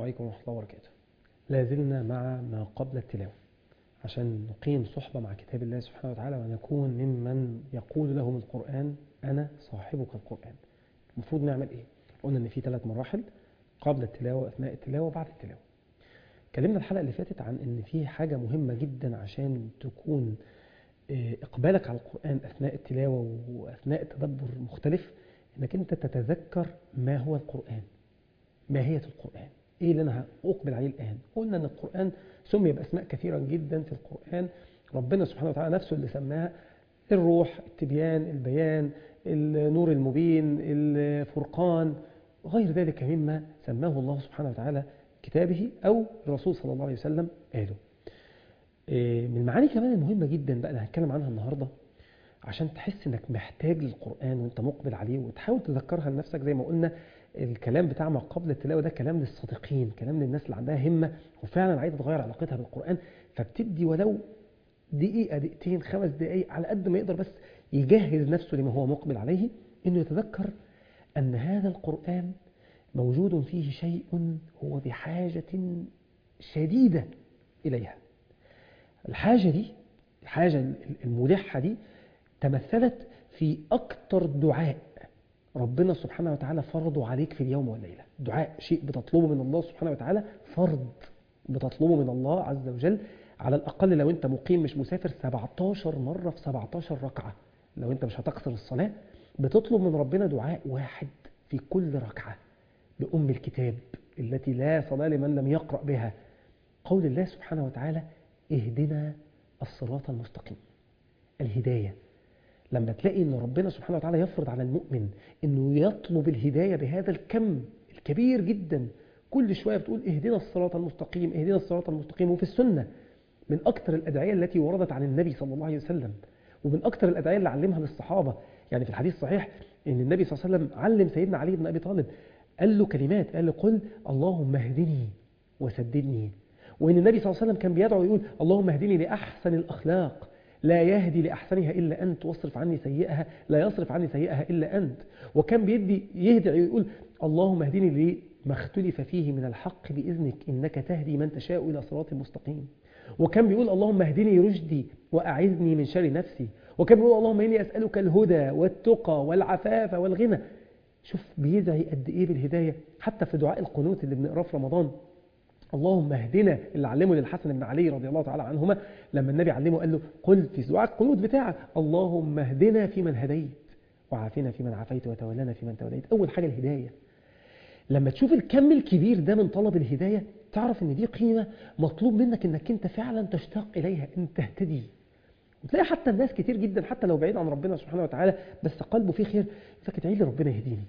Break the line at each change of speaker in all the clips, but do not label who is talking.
عليكم ورحمة الله وبركاته لا زلنا مع ما قبل التلاوة عشان نقيم صحبة مع كتاب الله سبحانه وتعالى ونكون ممن يقول لهم القرآن أنا صاحبك القرآن المفروض نعمل إيه؟ قلنا إن في ثلاث مراحل قبل التلاوة وأثناء التلاوة وبعد التلاوة اتكلمنا الحلقة اللي فاتت عن إن في حاجة مهمة جدا عشان تكون آه، إقبالك على القرآن أثناء التلاوة وأثناء التدبر مختلف إنك أنت تتذكر ما هو القرآن ماهية القرآن إيه اللي أنا أقبل عليه الآن قلنا أن القرآن سمي بأسماء كثيرة جدا في القرآن ربنا سبحانه وتعالى نفسه اللي سماها الروح التبيان البيان النور المبين الفرقان غير ذلك مما سماه الله سبحانه وتعالى كتابه أو الرسول صلى الله عليه وسلم قاله إيه، من المعاني كمان المهمة جدا بقى اللي هنتكلم عنها النهاردة عشان تحس انك محتاج للقرآن وانت مقبل عليه وتحاول تذكرها لنفسك زي ما قلنا الكلام بتاع ما قبل التلاوة ده كلام للصادقين كلام للناس اللي عندها همة وفعلا عايزة تغير علاقتها بالقرآن فبتدي ولو دقيقة دقيقتين خمس دقايق على قد ما يقدر بس يجهز نفسه لما هو مقبل عليه انه يتذكر ان هذا القرآن موجود فيه شيء هو بحاجة شديدة إليها الحاجة دي الحاجة الملحة دي تمثلت في أكتر دعاء ربنا سبحانه وتعالى فرضه عليك في اليوم والليلة دعاء شيء بتطلبه من الله سبحانه وتعالى فرض بتطلبه من الله عز وجل على الأقل لو أنت مقيم مش مسافر 17 مرة في 17 ركعة لو أنت مش هتقصر الصلاة بتطلب من ربنا دعاء واحد في كل ركعة بأم الكتاب التي لا صلاة لمن لم يقرأ بها قول الله سبحانه وتعالى اهدنا الصراط المستقيم الهداية لما تلاقي ان ربنا سبحانه وتعالى يفرض على المؤمن انه يطلب الهداية بهذا الكم الكبير جدا كل شوية بتقول اهدنا الصراط المستقيم اهدنا الصراط المستقيم وفي السنة من أكثر الأدعية التي وردت عن النبي صلى الله عليه وسلم ومن أكثر الأدعية اللي علمها للصحابة يعني في الحديث الصحيح ان النبي صلى الله عليه وسلم علم سيدنا علي بن أبي طالب قال له كلمات قال له قل اللهم اهدني وسددني وإن النبي صلى الله عليه وسلم كان بيدعو يقول اللهم اهدني لأحسن الأخلاق لا يهدي لأحسنها إلا أنت واصرف عني سيئها لا يصرف عني سيئها إلا أنت وكان بيدي يهدي ويقول اللهم اهدني لما اختلف فيه من الحق بإذنك إنك تهدي من تشاء إلى صراط مستقيم وكان بيقول اللهم اهدني رشدي وأعذني من شر نفسي وكان بيقول اللهم إني أسألك الهدى والتقى والعفاف والغنى شوف بيدعي قد إيه بالهداية حتى في دعاء القنوت اللي بنقراه في رمضان اللهم اهدنا اللي علمه للحسن بن علي رضي الله تعالى عنهما لما النبي علمه قال له قل في دعاء القنوت بتاعك اللهم اهدنا فيمن هديت وعافنا فيمن عافيت وتولنا فيمن توليت أول حاجة الهداية لما تشوف الكم الكبير ده من طلب الهداية تعرف ان دي قيمة مطلوب منك انك انت فعلا تشتاق اليها ان تهتدي وتلاقي حتى الناس كتير جدا حتى لو بعيد عن ربنا سبحانه وتعالى بس قلبه فيه خير فكتعي لي ربنا يهديني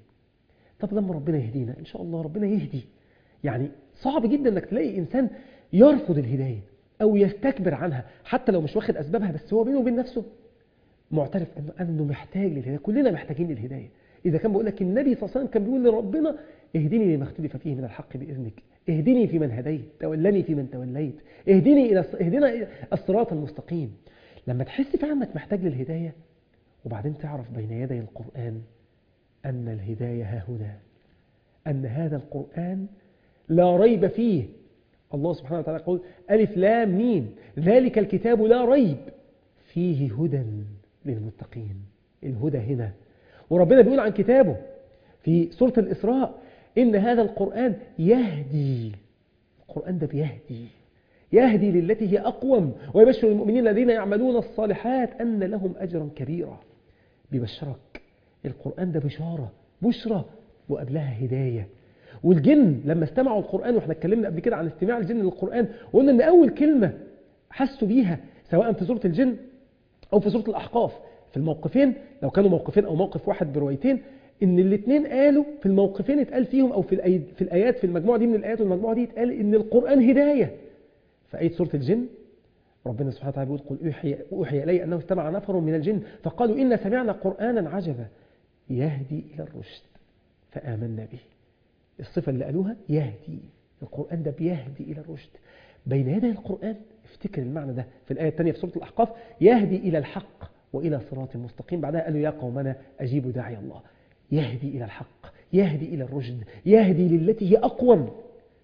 طب لما ربنا يهدينا ان شاء الله ربنا يهدي يعني صعب جدا انك تلاقي انسان يرفض الهداية او يستكبر عنها حتى لو مش واخد اسبابها بس هو بينه وبين نفسه معترف انه انه محتاج للهداية كلنا محتاجين للهداية اذا كان بقول لك النبي صلى الله عليه وسلم كان بيقول لربنا اهدني لما اختلف فيه من الحق باذنك اهدني في من هديت تولني في من توليت اهدني الى اهدنا الصراط المستقيم لما تحس فعلا انك محتاج للهداية وبعدين تعرف بين يدي القرآن أن الهداية ها هنا أن هذا القرآن لا ريب فيه الله سبحانه وتعالى يقول ألف لام ميم ذلك الكتاب لا ريب فيه هدى للمتقين الهدى هنا وربنا بيقول عن كتابه في سورة الإسراء إن هذا القرآن يهدي القرآن ده بيهدي يهدي للتي هي أقوم ويبشر المؤمنين الذين يعملون الصالحات أن لهم أجرا كبيرا بيبشرك القرآن ده بشارة بشرى وقبلها هداية والجن لما استمعوا القرآن واحنا اتكلمنا قبل كده عن استماع الجن للقرآن وقلنا ان اول كلمة حسوا بيها سواء في سورة الجن او في سورة الاحقاف في الموقفين لو كانوا موقفين او موقف واحد بروايتين ان الاثنين قالوا في الموقفين اتقال فيهم او في, الأي... في الايات في المجموعة دي من الايات والمجموعة دي اتقال ان القرآن هداية في آية سورة الجن ربنا سبحانه وتعالى بيقول قل أوحي, أوحي إلي أنه استمع نفر من الجن فقالوا إن سمعنا قرآنا عجبا يهدي إلى الرشد فآمنا به الصفة اللي قالوها يهدي القرآن ده بيهدي إلى الرشد بين يدي القرآن افتكر المعنى ده في الآية الثانية في سورة الأحقاف يهدي إلى الحق وإلى صراط مستقيم بعدها قالوا يا قومنا أجيبوا داعي الله يهدي إلى الحق يهدي إلى الرشد يهدي للتي هي أقوم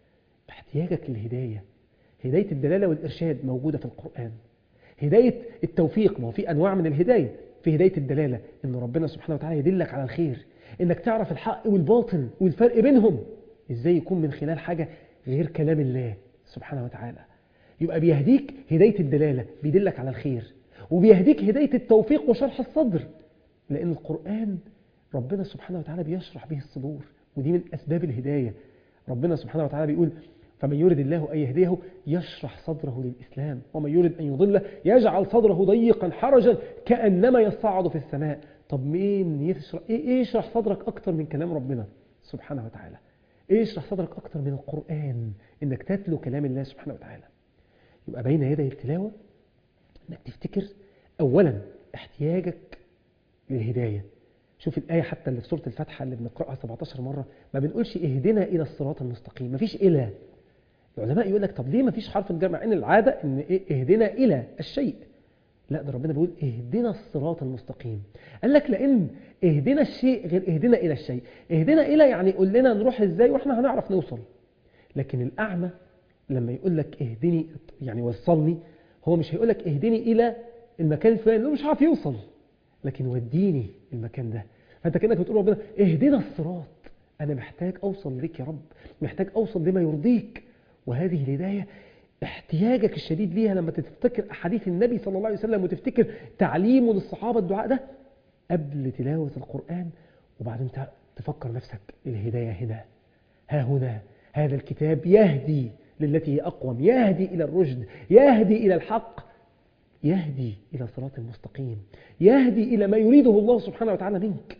احتياجك للهداية هداية الدلالة والإرشاد موجودة في القرآن هداية التوفيق ما هو في أنواع من الهداية في هداية الدلالة إن ربنا سبحانه وتعالى يدلك على الخير إنك تعرف الحق والباطل والفرق بينهم إزاي يكون من خلال حاجة غير كلام الله سبحانه وتعالى يبقى بيهديك هداية الدلالة بيدلك على الخير وبيهديك هداية التوفيق وشرح الصدر لأن القرآن ربنا سبحانه وتعالى بيشرح به الصدور ودي من أسباب الهداية ربنا سبحانه وتعالى بيقول فمن يرد الله أن يهديه يشرح صدره للإسلام ومن يرد أن يضله يجعل صدره ضيقا حرجا كأنما يصعد في السماء طب مين يشرح إيه يشرح صدرك أكتر من كلام ربنا سبحانه وتعالى إيه يشرح صدرك أكتر من القرآن إنك تتلو كلام الله سبحانه وتعالى يبقى بين يدي التلاوة إنك تفتكر أولا احتياجك للهداية شوف الآية حتى اللي في سورة الفاتحة اللي بنقرأها 17 مرة ما بنقولش اهدنا إلى الصراط المستقيم مفيش إلى العلماء يقول لك طب ليه مفيش حرف الجر ان العادة ان إيه اهدنا إلى الشيء لا ده ربنا بيقول اهدنا الصراط المستقيم قال لك لأن اهدنا الشيء غير اهدنا إلى الشيء اهدنا إلى يعني قول لنا نروح ازاي واحنا هنعرف نوصل لكن الأعمى لما يقول لك اهدني يعني وصلني هو مش هيقول لك اهدني إلى المكان الفلاني لأنه مش عارف يوصل لكن وديني المكان ده فأنت كأنك بتقول ربنا اهدنا الصراط أنا محتاج أوصل ليك يا رب محتاج أوصل لما يرضيك وهذه الهداية احتياجك الشديد ليها لما تفتكر أحاديث النبي صلى الله عليه وسلم وتفتكر تعليمه للصحابة الدعاء ده قبل تلاوة القرآن وبعدين تفكر نفسك الهداية هنا ها هنا هذا الكتاب يهدي للتي هي أقوم يهدي إلى الرشد يهدي إلى الحق يهدي إلى صراط المستقيم يهدي إلى ما يريده الله سبحانه وتعالى منك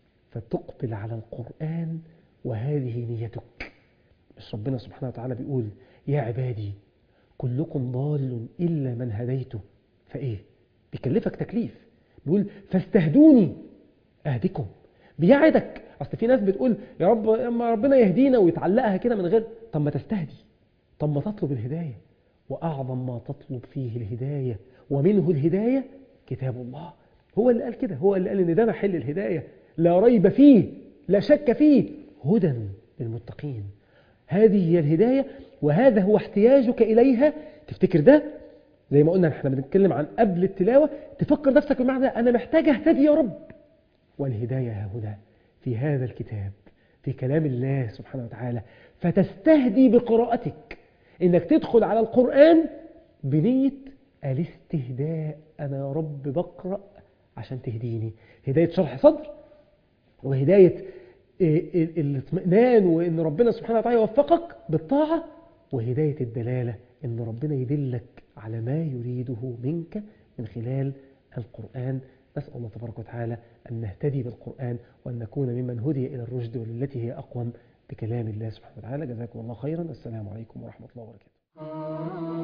فتقبل على القرآن وهذه نيتك مش ربنا سبحانه وتعالى بيقول يا عبادي كلكم ضال إلا من هديته فإيه بيكلفك تكليف بيقول فاستهدوني أهدكم بيعدك أصل في ناس بتقول يا رب اما ربنا يهدينا ويتعلقها كده من غير طب ما تستهدي طب ما تطلب الهداية وأعظم ما تطلب فيه الهداية ومنه الهداية كتاب الله هو اللي قال كده هو اللي قال إن ده محل الهداية لا ريب فيه لا شك فيه هدى للمتقين هذه هي الهداية وهذا هو احتياجك إليها تفتكر ده زي ما قلنا احنا بنتكلم عن قبل التلاوة تفكر نفسك بمعنى أنا محتاج أهتدي يا رب والهداية ها هنا في هذا الكتاب في كلام الله سبحانه وتعالى فتستهدي بقراءتك إنك تدخل على القرآن بنية الاستهداء أنا يا رب بقرأ عشان تهديني هداية شرح صدر وهداية الاطمئنان وان ربنا سبحانه وتعالى يوفقك بالطاعة وهداية الدلالة ان ربنا يدلك على ما يريده منك من خلال القرآن نسأل الله تبارك وتعالى أن نهتدي بالقرآن وأن نكون ممن هدي إلى الرشد والتي هي أقوم بكلام الله سبحانه وتعالى جزاكم الله خيرا السلام عليكم ورحمة الله وبركاته